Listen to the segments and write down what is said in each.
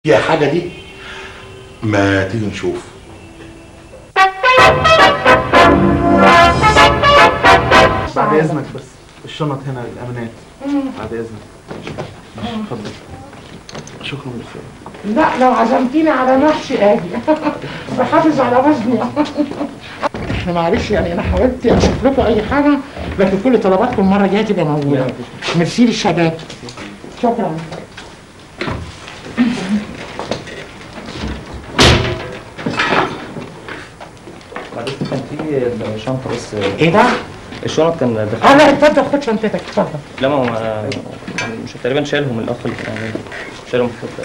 فيها حاجه دي ما تيجي نشوف بعد اذنك بس الشنط هنا الامانات بعد اذنك اتفضل شكرا بخير لا لو عزمتيني على محشي اجي بحافظ على وزني احنا معلش يعني انا حاولت اشوف لكم اي حاجه لكن كل طلباتكم المره الجايه تبقى موجوده ميرسي للشباب شكرا بعدين كان في شنطة بس ايه ده؟ الشنط كان اه دخل لا اتفضل خد شنطتك اتفضل لا ما هو يعني مش تقريبا شايلهم الاخ اللي كان عامل شايلهم في الحته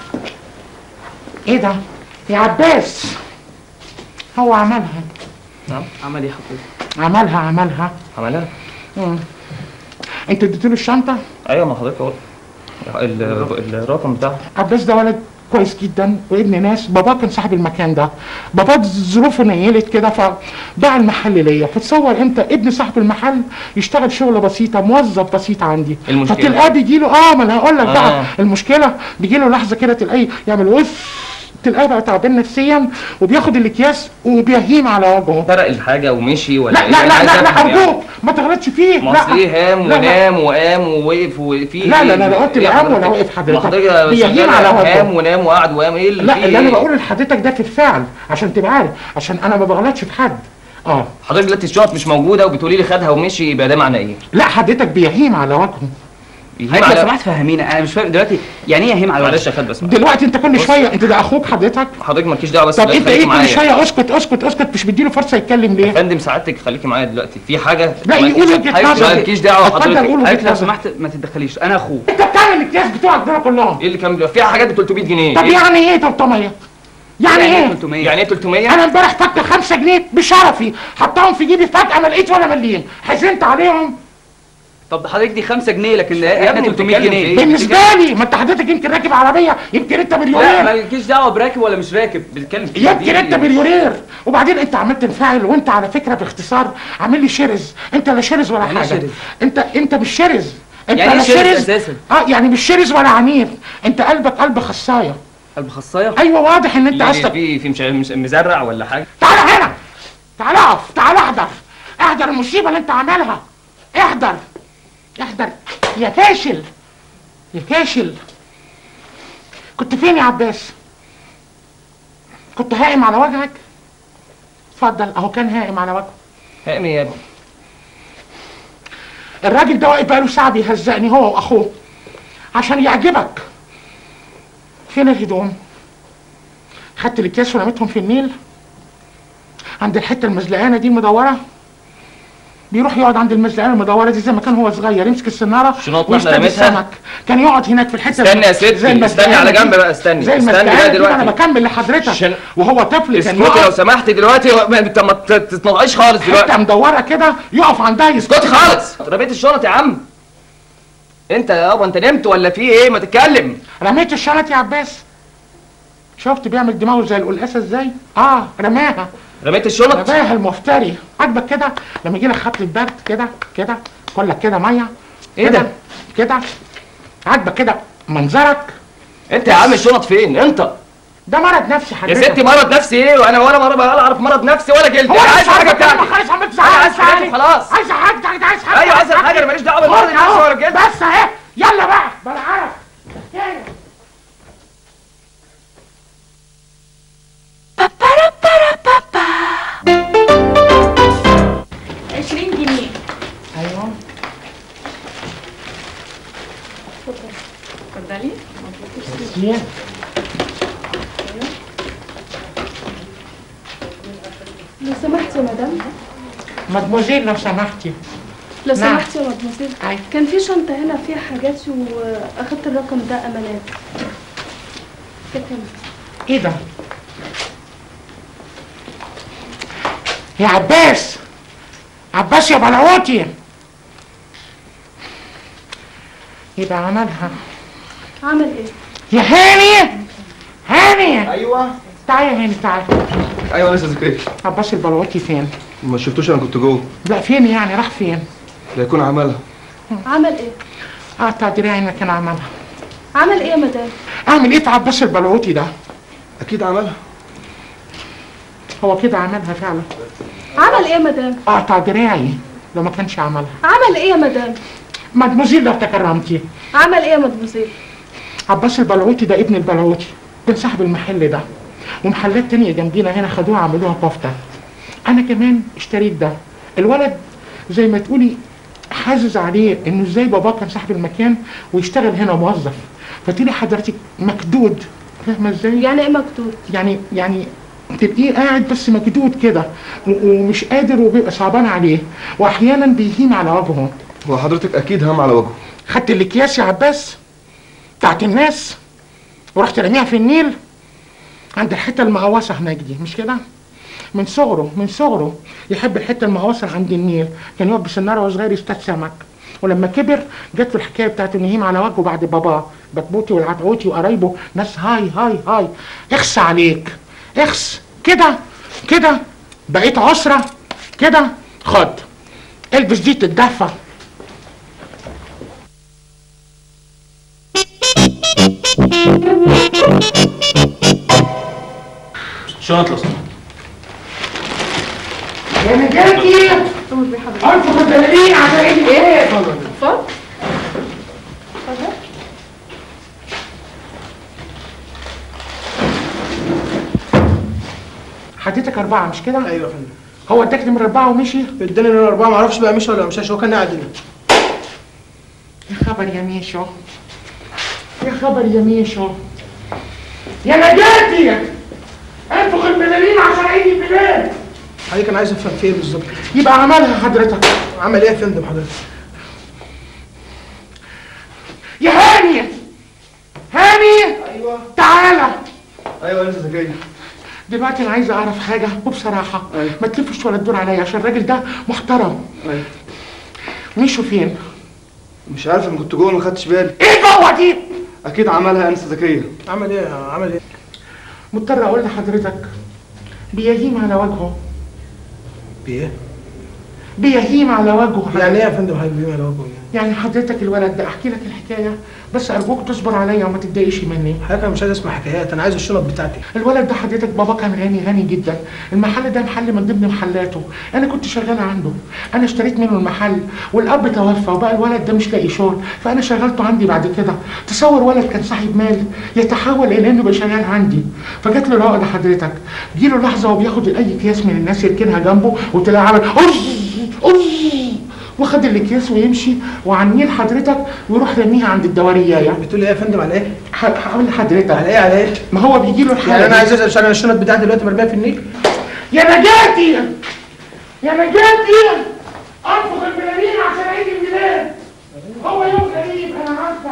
ايه ده؟ يا عباس هو عملها نعم عمل ايه حضرتك؟ عملها عملها عملها؟ مم. انت اديت له الشنطه؟ ايوه ما حضرتك اهو ال- الرقم بتاعه عباس ده ولد كويس جدا وابن ناس باباه كان صاحب المكان ده باباه ظروفه نيلت كده فباع المحل ليا فتصور انت ابن صاحب المحل يشتغل شغله بسيطه موظف بسيط عندي المشكلة؟ فتلقاه بيجي له اه ما انا هقول لك آه. بقى المشكله بيجي له لحظه كده تلاقيه يعمل وف تلاقيه بقى تعبان نفسيا وبياخد الاكياس وبيهيم على وجهه سرق الحاجه ومشي ولا لا إيه؟ لا أنا لا عايز لا, لا أفهم يعني. ارجوك ما تغلطش فيه ما لا اصل ايه هام لا، لا. ونام وقام ووقف وفي لا، لا، لا، لا، قلت إيه لا قام ولا حضرتك؟ وقف حضرتك. ما حضرتك بيهيم شغال على وجهه. قام ونام وقعد وقام ايه اللي لا فيه اللي انا إيه؟ بقوله لحضرتك ده في الفعل عشان تبقى عارف عشان انا ما بغلطش في حد اه حضرتك دلوقتي الشنط مش موجوده وبتقولي لي خدها ومشي يبقى ده معناه ايه؟ لا حضرتك بيهيم على وجهه يهيم حضرتك لو على- سمحت فهمينا انا مش فاهم دلوقتي يعني ايه يهيم على الوجه؟ معلش يا خد بس دلوقتي انت كل شويه انت ده اخوك حضرتك حضرتك مالكيش دعوه بس طب دلوقتي انت خليكي ايه كل معايا. شويه اسكت اسكت اسكت مش مديله فرصه يتكلم يا ليه؟ فندم سعادتك خليكي معايا دلوقتي في حاجه لا مالكيش- يقول وجهه حضرتك نظر مالكيش دعوه اتفضل حضرتك قول حضرتك وجهه لو نظر سمحت ما تتدخليش انا اخوه انت بتعمل الاكياس بتوعك دول كلهم ايه اللي كان بيبقى فيها حاجات ب 300 جنيه طب إيه؟ يعني ايه 300 يعني ايه 300 يعني ايه 300 انا امبارح فك 5 جنيه بشرفي حطاهم في جيبي فجاه ما لقيت ولا مليم حزنت عليهم طب حضرتك دي 5 جنيه لكن يا احنا ابني 300 بتتكلم في جنيه إيه؟ بالنسبه لي ما انت حضرتك يمكن راكب عربيه يمكن انت لا مليونير مالكيش دعوه براكب ولا مش راكب بتتكلم في يمكن انت مليونير وبعدين انت عمال تنفعل وانت على فكره باختصار عامل لي شرز انت لا شرز ولا يعني ايه حاجه شرز؟ انت انت مش شرز انت يعني ايه لا شرز أساساً؟ اه يعني مش شرز ولا عنيف انت قلبك قلب خصايه قلب خصايه ايوه واضح ان انت في اصلك في في مش مش مزرع ولا حاجه تعال هنا تعال اقف تعال احضر احضر المصيبه اللي انت عاملها احضر احضر يا فاشل يا فاشل كنت فين يا عباس كنت هائم على وجهك اتفضل اهو كان هائم على وجهه فاهمني يا ابني الراجل ده واقف بقاله ساعه بيهزقني هو واخوه عشان يعجبك فين الهدوم خدت الاكياس ورميتهم في النيل عند الحته المزلقانه دي المدوره بيروح يقعد عند المزلقانه المدوره دي زي ما كان هو صغير يمسك السناره شنطنا احنا ويصطاد رميتها؟ السمك كان يقعد هناك في الحته استنى يا ستي، زي استني المزلقانة على دي. جنب بقى، استني، زي استني بقى المزلقانة دي، دلوقتي. انا بكمل لحضرتك عشان- وهو طفل كان اسكتي لو يقف سمحتي دلوقتي ما- انت ما ت- تتنطعيش خالص حته دلوقتي مدوره كده يقف عندها يسكت اسكتي خالص رميت الشنط يا عم انت يابا انت نمت ولا في ايه ما تتكلم رميت الشنط يا عباس شفت بيعمل دماغه زي القلقاسه ازاي اه رماها رميت الشنط رماها المفتري عاجبك كده لما يجي لك خط البرد كده كده كلك كده ميه ايه كده، ده؟ كده عاجبك كده منظرك انت يا عم الشنط فين انت ده مرض نفسي يا حضرتك ستي مرض نفسي ايه وانا ولا مره ولا اعرف مرض نفسي ولا جلد هو انا أنا عايز مش حاجه عارف بتاعتي أتكلم خالص عمال انا تزعق عايز حاجتي عايز خلاص عايز حاجتك انت عايز حاجتك ايوه عايز الحاجه انا ماليش دعوه بالمرض خد النفسي أهو. ولا الجلد بس اهي يلا بقى بلا عرف يلا. عشرين جنيه ايوه اتفضلي زين. لو سمحتي يا مدام مدموزيل لو سمحتي لو نعم. سمحتي يا مدموزيل أيوة. كان في شنطة هنا فيها حاجاتي واخدت الرقم ده امانات كانت هنا ايه ده يا عباس عباس يا بلاوتي يبقى عملها عمل ايه؟ يا هاني هاني ايوه تعالى يا هاني تعالى ايوه لسه ذكرت عباس البلاوتي فين ما شفتوش انا كنت جوه لا فين يعني راح فين لا يكون عملها عمل ايه؟ اه تدري انك انا عملها عمل ايه يا مدام اعمل ايه في عباس البلعوتي ده اكيد عملها هو كده عملها فعلا عمل ايه يا مدام اقطع دراعي لو ما كانش عملها عمل ايه يا مدام مدموزيل لو تكرمتي عمل ايه يا مدموزيل عباس البلعوتي ده ابن البلعوتي كان صاحب المحل ده ومحلات تانية جنبينا هنا خدوها عملوها كفتة انا كمان اشتريت ده الولد زي ما تقولي حازز عليه انه ازاي باباه كان صاحب المكان ويشتغل هنا موظف فتقولي حضرتك مكدود فاهمه ازاي؟ يعني ايه مكتوب يعني يعني تبقيه قاعد بس مكدود كده و- ومش قادر وبيبقى صعبان عليه واحيانا بيهيم على وجهه هو حضرتك اكيد هم على وجهه خدت الاكياس يا عباس بتاعت الناس ورحت رميها في النيل عند الحته المهوسه هناك دي مش كده من صغره من صغره يحب الحته المهوسه عند النيل كان يقف بسناره وهو صغير يصطاد سمك ولما كبر جت له الحكايه بتاعت انه يهيم على وجهه بعد باباه بطبوطي والعطعوتي وقرايبه ناس هاي هاي هاي اخس عليك اخس كده كده بقيت عسره كده خد البس دي تتدفى شنط لو سمحت يا نجاتي قول بيه حضرتك انفخ الدلالين عشان عيد ايه اتفضل اتفضل حديتك اربعه مش كده ايوه يا فندم هو اداك نمره اربعه ومشي اداني نمرة أربعة معرفش بقى مشي ولا ما مشاش هو كان قاعد هنا يا خبر يا ميشو يا خبر يا ميشو يا نجاتي انفخ البلالين عشان عيد البلاد حضرتك أنا عايز أفهم في إيه بالظبط يبقى عملها حضرتك عمل إيه يا فندم حضرتك؟ يا هاني هاني ايوه تعالى ايوه انت زكيه دلوقتي انا عايز اعرف حاجه وبصراحه أيوة. ما تلفش ولا تدور عليا عشان الراجل ده محترم ايوه ميشو فين مش عارف انا كنت جوه ما خدتش بالي ايه جوه دي اكيد عملها انسه زكيه عمل إيه عمل إيه؟ مضطر اقول لحضرتك بيهيم على وجهه بإيه؟ بيهيم على وجهه يعني إيه يا فندم حضرتك بيه على وجهه يعني؟ يعني حضرتك الولد ده احكي لك الحكايه بس ارجوك تصبر عليا وما تتضايقش مني حضرتك أنا مش عايز أسمع حكايات أنا عايز الشنط بتاعتي الولد ده حضرتك بابا كان غني غني جدا المحل ده محل من ضمن محلاته انا كنت شغال عنده انا اشتريت منه المحل والاب توفى وبقى الولد ده مش لاقي شغل فانا شغلته عندي بعد كده تصور ولد كان صاحب مال يتحول الى انه يبقى شغال عندي فجات له العقده حضرتك جيله لحظه وهو بياخد اي اكياس من الناس يركنها جنبه وتلاقيه عمل أوز أوز واخد الاكياس ويمشي وعن النيل حضرتك ويروح رميها عند الدوريايه بتقول إيه يا فندم على إيه؟ ه- هقول لحضرتك على إيه على إيه؟ ما هو بيجي له الحاله يعني أنا دي. عايز أسأل عشان أنا الشنط بتاعتي دلوقتي مرمية في النيل يا نجاتي يا نجاتي انفخ البلالين عشان عيد الميلاد هو يوم غريب انا عارفه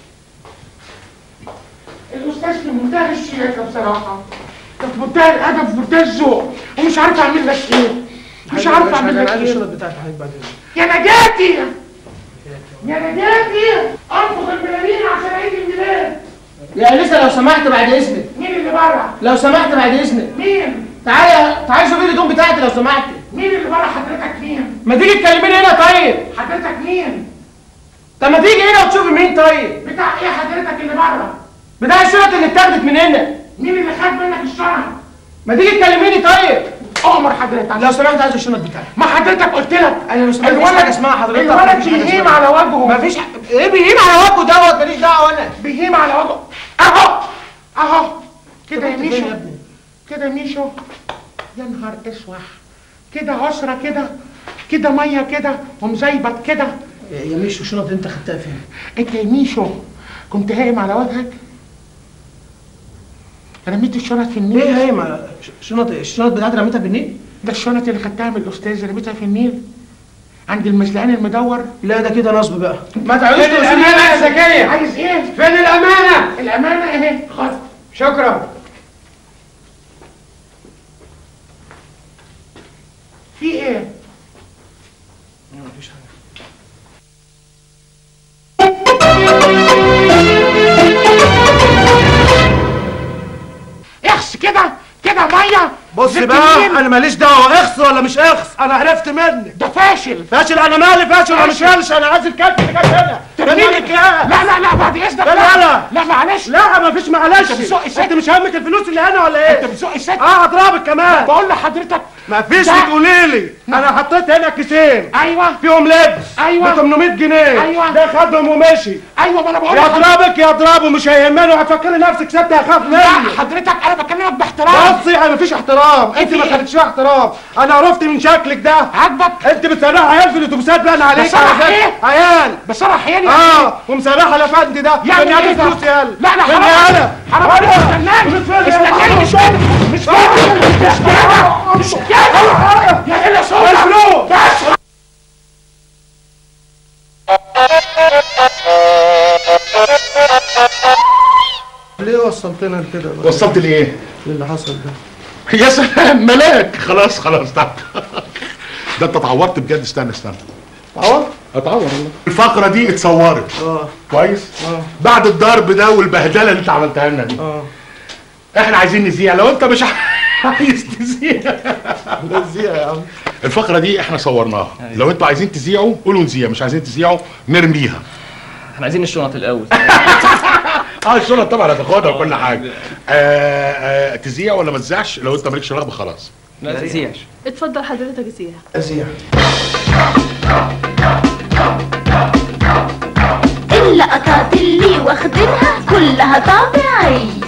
الاستاذ في منتهى الشياكه بصراحه كان في منتهى الادب في منتهى الذوق ومش عارفه اعمل لك ايه مش عارفه اعمل أنا لك عايز ايه الشنط بتاعتي حضرتك بعد إذنك يا نجاتي يا نجاتي انفخ البلالين عشان عيد الميلاد يا لسه لو سمحت بعد إذنك مين اللي بره لو سمحت بعد إذنك مين تعالى تعالى شوفي لي الهدوم بتاعتي لو سمحت مين اللي بره حضرتك مين ما تيجي تكلميني هنا طيب حضرتك مين طب ما تيجي هنا وتشوفي مين طيب بتاع ايه حضرتك اللي بره بتاع الشنط اللي اتاخدت من هنا مين اللي خد منك الشنط ما تيجي تكلميني طيب اؤمر حضرتك لو سمحت عايز الشنط بتاعتي ما حضرتك قلت لك انا مش مفيش حاجه اسمها حضرتك الولد مفيش حاجة بيهيم اسمها. على وجهه مفيش ح... ايه بيهيم على وجهه دوت ماليش دعوه انا بيهيم على وجهه اهو اهو كده يا كنت فين ميشو يا ابني؟ كده يا ميشو يا نهار اسوح كده عسرة كده كده ميه كده ومزيبط كده يا يا ميشو الشنط اللي انت خدتها فين انت يا ميشو كنت هايم على وجهك رميت الشنط في النيل ليه هايم على ش- شنط الشنط بتاعتي رميتها في النيل ده الشنط اللي خدتها من الاستاذ رميتها في النيل عند المزلقان المدور لا ده كده نصب بقى ما تعالوش فين توصلي الأمانة يا زكيه عايز ايه فين الامانه الامانه اهي خد شكرا في ايه مفيش حاجه اخس كده كده ميه بص زبت بقى منين؟ انا ماليش دعوه اخس ولا مش اخس انا عرفت منك ده فاشل فاشل انا مالي فاشل ولا مش فاشل انا عايز الكلب اللي جاي هنا كان مالك يا لا لا لا بعد اذنك لا، لا، لا. لا معلش لا مفيش معلش أنت بتزق الست. انت مش همك الفلوس اللي هنا ولا انت ايه بتزق الست اه اضربك كمان بقول لحضرتك مفيش ده- تقولي لي انا حطيت هنا كيسين ايوه فيهم لبس أيوة. ب 800 جنيه أيوة. ده خدهم ومشي ايوه ما انا بقول لحضرتك يضربك يضربه مش هيهمني وهتفكري نفسك ست هخاف لا مني حضرتك انا بكلمك باحترام بصي انا مفيش احترام انت ما إيه؟ خدتش فيها احترام انا عرفت من شكلك ده عاجبك انت بتسرح عيال في الاتوبيسات بقى انا عليك بسرح عايزاك- إيه؟ عيال بس انا احياني اه ومسرحه الافندي ده يعني فين هات إيه ده؟ الفلوس يالا لا لا فين حرام يالا حرام عليك استناني استناني مش كده مش كده مش كده مش كده يا الا صوتك الفلوس بس ليه وصلتنا لكده بقى؟ وصلت لايه اللي حصل ده يا سلام ملاك خلاص خلاص تعال ده انت اتعورت بجد استنى استنى اهو اتعور والله الفقره دي اتصورت اه كويس اه بعد الضرب ده والبهدله اللي انت عملتها لنا دي اه احنا عايزين نذيع لو انت مش عايز تذيع نزيها يا عم الفقره دي احنا صورناها لو انتوا عايزين تذيعوا قولوا نذيع مش عايزين تذيعوا نرميها احنا عايزين الشنط الاول اه الشنط طبعا هتاخدها وكل حاجه آه آه تذيع ولا ما تذيعش لو انت مالكش رغبه خلاص ما تنسيش اتفضل حضرتك زيها ازيح اللقطات اللي واخدينها كلها طبيعية